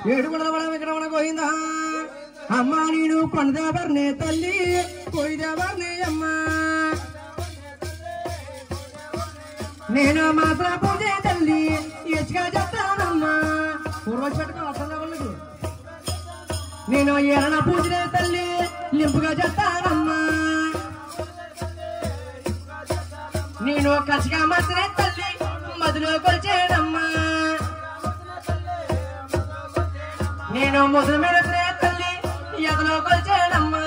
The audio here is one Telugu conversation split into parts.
ఏడు కొడవడ విగ్రహణ గోయిందా అమ్మ నేను కొండదేవర్నే తల్లి కొయ్యదేవర్నే అమ్మ నేను మాత్ర పూజ తల్లి ఎచ్చుగా చెప్తానమ్మా పూర్వచ్చి పెట్టుకుని అర్థం వాళ్ళకి నేను ఎరణ పూజనే తల్లి లింపుగా చెప్తానమ్మా నేను కసిగా మాత్రమే తల్లి మధులో కొలిచేడమ్మా నేను ముసలి మీద తల్లి ఎదలో కొలిచేడమ్మా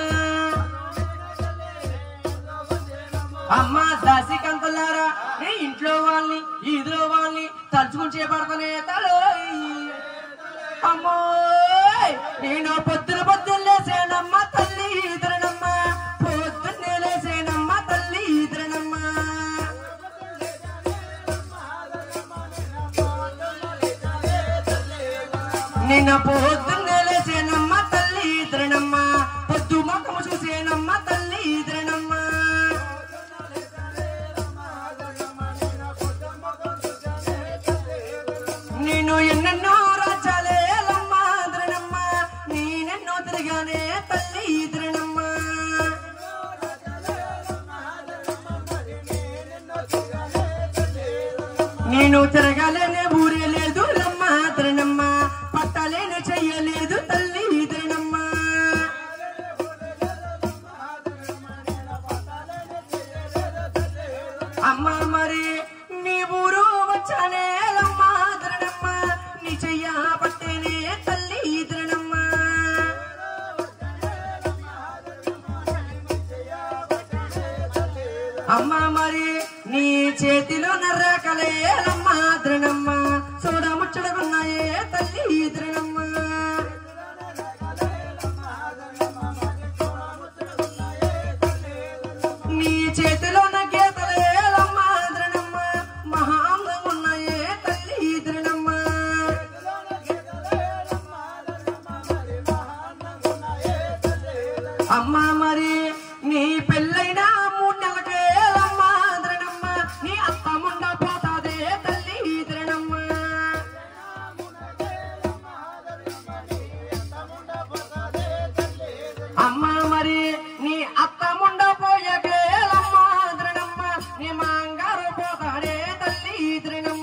అమ్మ దాసి కంతలారా నీ ఇంట్లో వాళ్ళని ఈదులో వాళ్ళని తలుచుకుని చేపడతానే తలో అమ్మో నేను పొద్దున పొద్దున్న లేసేనమ్మ తల్లి ఈదురనమ్మ పొద్దున్నే లేసేనమ్మ తల్లి ఈదురనమ్మ నిన్న పొద్దున్నే లేసేనమ్మ తల్లి ఈదురనమ్మ పొద్దు మొక్కము చూసేనమ్మ తల్లి ఈదురనమ్మ నేను ఎన్నెన్నో రాజ్యాలే లమ్మాద్రనమ్మ నేనెన్నో తిరగానే తల్లి ఈద్రనమ్మ నేను తిరగాలేనే ఊరే లేదు లమ్మాద్రనమ్మ పట్టాలేనే చెయ్యలేదు తల్లి ఈద్రనమ్మ అమ్మ మరి నీ ఊరు వచ్చానే లమ్మాద్రనమ్మ నీ చెయ్య పట్టేనే తల్లి ఈద్రనమ్మ అమ్మ మరి నీ చేతిలో నర్రకలే లమ్మాద్రనమ్మ చూడ ముచ్చడకున్నాయే తల్లి ఈద్రనమ్మ నీ చేతిలో నా గీతలే లమ్మాద్రనమ్మ మహాంగం ఉన్నాయే తల్లి ఈద్రనమ్మ అమ్మ మరి నీ పెళ్ళైన మూడు నెలకే లమ్మాద్రనమ్మ నీ అత్త ముండ పోతాదే తల్లి ఈద్రనమ్మ అమ్మ మరి నీ అత్త ముండ పోయకే లమ్మాద్రనమ్మ నీ మాంగారు పోతాడే తల్లి ఈద్రనమ్మ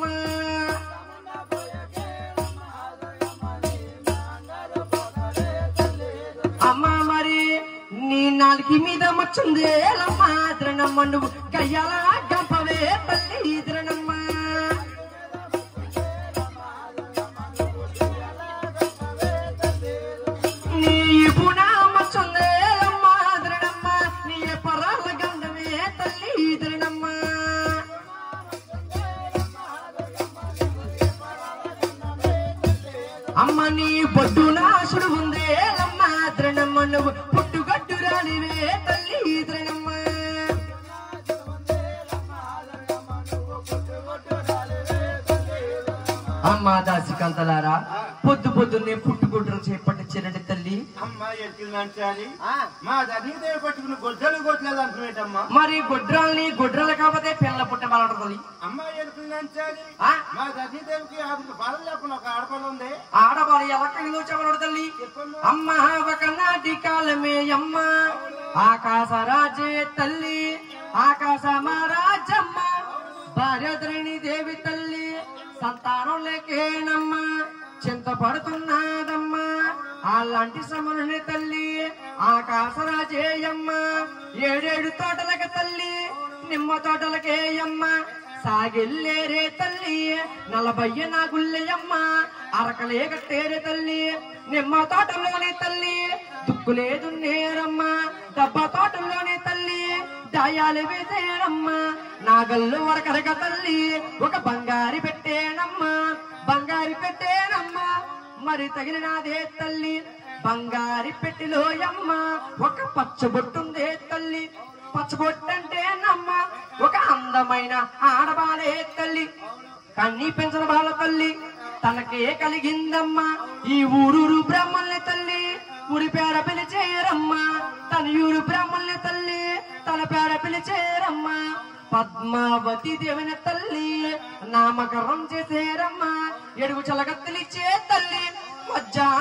అమ్మ మరి నీ నాలుగు మీద మచ్చుందే లమ్మాద్రనమ్మ నువ్వు కయ్యాల గంపవే తల్లి ఈద్రనమ్మ నీ పున మచ్చుందే లమ్మాద్రనమ్మ నీ పరాల గంధమే తల్లి ఈద్రనమ్మ అమ్మ నీ బొడ్డు నాశుడు ఉందే లమ్మ ద్రణమ్మ నువ్వు పుట్టుగట్టు రానివే తల్లి ద్రణమ్మ అమ్మ దాసి కంతలారా పొద్దు పొద్దున్నే పుట్టుగుడ్రు చేపట్టించారండి తల్లి అమ్మ ఎత్తులు నంచాలి మా దదీదేవి పట్టుకుని గొడ్డలు కొట్టలేదు అంటున్నాటమ్మా మరి గుడ్రాల్ని గుడ్రలు కాకపోతే పిల్ల పుట్ట బలపడుతుంది అమ్మ ఎత్తులు నంచాలి ఆ? మా దదీదేవికి ఆవిడకి బలం లేకుండా ఒక ఆడపల్లి ఉంది ఆడవాళ్ళు ఎలా కలిగి వచ్చేవాడు తల్లి చెప్పమ్మా అమ్మ ఒకనాటి కాలమే అమ్మ ఆకాశరాజే తల్లి ఆకాశ మహారాజమ్మ భార్యధరణి దేవి తల్లి సంతానం లేకేనమ్మ చింతపడుతున్నాదమ్మా అలాంటి సమరుని తల్లి ఆకాశరాజేయమ్మ ఏడేడు తోటలక తల్లి నిమ్మ తోటలకేయమ్మ సాగిల్లేరే తల్లి నలభయ్య నా గుల్లెయమ్మ అరకలే కట్టేరే తల్లి నిమ్మ తోటలోని తల్లి దుక్కులేదు నేరమ్మ దబ్బ తోటలోని తల్లి దాయాలు వేసేనమ్మ నాగల్లు వరకరగ తల్లి ఒక బంగారి పెట్టేనమ్మ బంగారి పెట్టేనమ్మ మరి తగిలినాదే తల్లి బంగారి పెట్టిలో అమ్మ ఒక పచ్చబొట్టుందే తల్లి పచ్చబొట్టంటే నమ్మ ఒక అందమైన ఆడబాలే తల్లి కన్నీ పెంచిన బాల తల్లి తనకే కలిగిందమ్మా ఈ ఊరూరు బ్రహ్మల్ని తల్లి ఊరి పేర పిలిచేరమ్మా తన ఊరు బ్రహ్మల్ని తల్లి తన పేర పిలిచేరమ్మా పద్మావతి దేవిన తల్లి నామకరణం చేసేరమ్మా ఎడుగు చలగత్తులిచ్చే తల్లి వజ్జా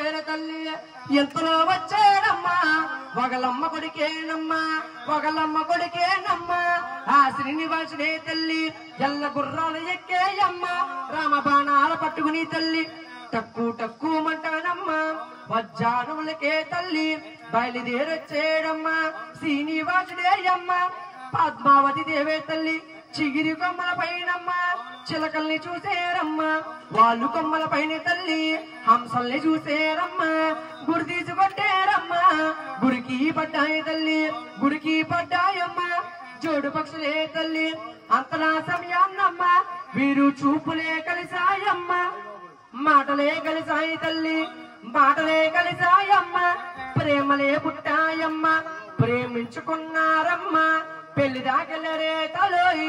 బయలుదేరే తల్లి ఎంతలో వచ్చాడమ్మా ఒకలమ్మ కొడుకేనమ్మా ఒకలమ్మ కొడుకేనమ్మా ఆ శ్రీనివాసుడే తల్లి ఎల్ల గుర్రాలు ఎక్కేయమ్మ రామ బాణాల పట్టుకుని తల్లి టక్కు టక్కు మంటానమ్మా వజ్జానములకే తల్లి బయలుదేరొచ్చేడమ్మా శ్రీనివాసుడే అమ్మ పద్మావతి దేవే తల్లి చిగిరి కొమ్మల పైనమ్మ చిలకల్ని చూసేరమ్మా వాళ్ళు కొమ్మల పైన తల్లి హంసల్ని చూసేరమ్మా గుడి తీసుకొట్టేరమ్మా గుడికి పడ్డాయి తల్లి గుడికి పడ్డాయమ్మా జోడు పక్షులే తల్లి అంతలా సమయాన్నమ్మ వీరు చూపులే కలిసాయమ్మ మాటలే కలిసాయి తల్లి మాటలే కలిసాయమ్మ ప్రేమలే పుట్టాయమ్మ ప్రేమించుకున్నారమ్మ పెళ్లి దాకెళ్ళరే తలోయి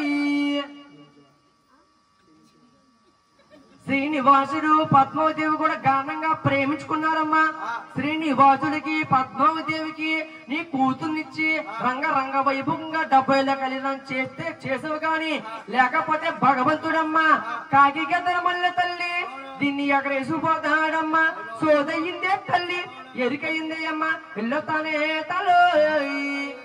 శ్రీనివాసుడు పద్మావదేవి కూడా ఘనంగా ప్రేమించుకున్నారమ్మా శ్రీనివాసుడికి పద్మావదేవికి నీ కూతుర్నిచ్చి రంగ రంగ వైభవంగా డెబ్బైలో కలిసి చేస్తే చేసావు గాని లేకపోతే భగవంతుడమ్మా కాకి గద్దర మల్లె తల్లి దీన్ని ఎక్కడ వేసిపోతాడమ్మా సోదయ్యిందే తల్లి ఎరికయిందే అమ్మా వెళ్ళొతానే తలోయ్